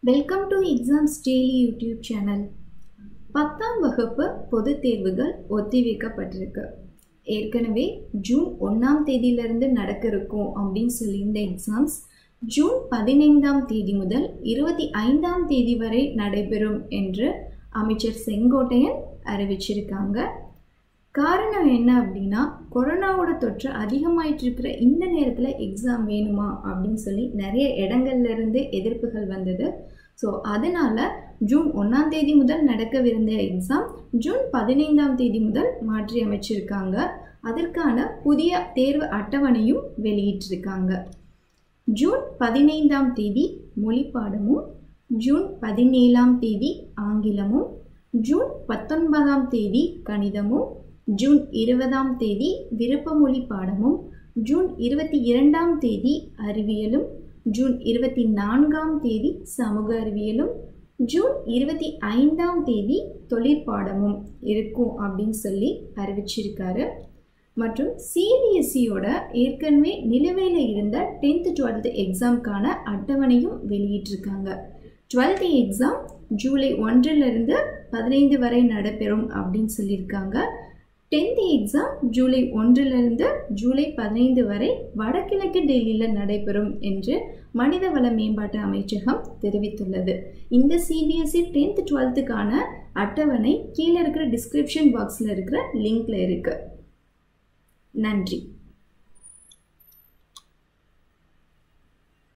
welcome to exams daily YouTube channel பத்தாம் வகுப்பு பொதுத் தேர்வுகள் ஒத்திவைக்கப்பட்டிருக்கு ஏற்கனவே ஜூன் ஒன்றாம் தேதியிலிருந்து நடக்க இருக்கும் அப்படின்னு சொல்லியிருந்த எக்ஸாம்ஸ் ஜூன் பதினைந்தாம் தேதி முதல் இருபத்தி ஐந்தாம் தேதி வரை நடைபெறும் என்று அமைச்சர் செங்கோட்டையன் அறிவிச்சிருக்காங்க காரணம் என்ன அப்படின்னா கொரோனாவோட தொற்று அதிகமாயிட்டு இருக்கிற இந்த நேரத்தில் எக்ஸாம் வேணுமா அப்படின்னு சொல்லி நிறைய இடங்கள்ல இருந்து எதிர்ப்புகள் வந்தது ஸோ அதனால ஜூன் ஒன்றாம் தேதி முதல் நடக்கவிருந்த எக்ஸாம் ஜூன் பதினைந்தாம் தேதி முதல் மாற்றி அமைச்சிருக்காங்க அதற்கான புதிய தேர்வு அட்டவணையும் வெளியிட்டிருக்காங்க ஜூன் பதினைந்தாம் தேதி மொழி பாடமும் ஜூன் பதினேழாம் தேதி ஆங்கிலமும் ஜூன் பத்தொன்பதாம் தேதி கணிதமும் ஜூன் இருபதாம் தேதி விருப்பமொழி பாடமும் ஜூன் இருபத்தி இரண்டாம் தேதி அறிவியலும் ஜூன் இருபத்தி நான்காம் தேதி சமூக அறிவியலும் ஜூன் இருபத்தி ஐந்தாம் தேதி தொழிற்பாடமும் இருக்கும் அப்படின்னு சொல்லி அறிவிச்சிருக்காரு மற்றும் சிபிஎஸ்சியோட ஏற்கனவே நிலுவையில் இருந்த டென்த்து டுவெல்த்து எக்ஸாம்க்கான அட்டவணையும் வெளியிட்டிருக்காங்க டுவெல்த்து எக்ஸாம் ஜூலை ஒன்றிலிருந்து பதினைந்து வரை நடைபெறும் அப்படின்னு சொல்லியிருக்காங்க டென்த்து எக்ஸாம் ஜூலை ஒன்றிலிருந்து ஜூலை பதினைந்து வரை வடகிழக்கு டெல்லியில் நடைபெறும் என்று மனிதவள மேம்பாட்டு அமைச்சகம் தெரிவித்துள்ளது இந்த சிபிஎஸ்சி டென்த் டுவெல்த்துக்கான அட்டவணை கீழே இருக்கிற டிஸ்கிரிப்ஷன் பாக்ஸில் இருக்கிற லிங்க்ல இருக்கு நன்றி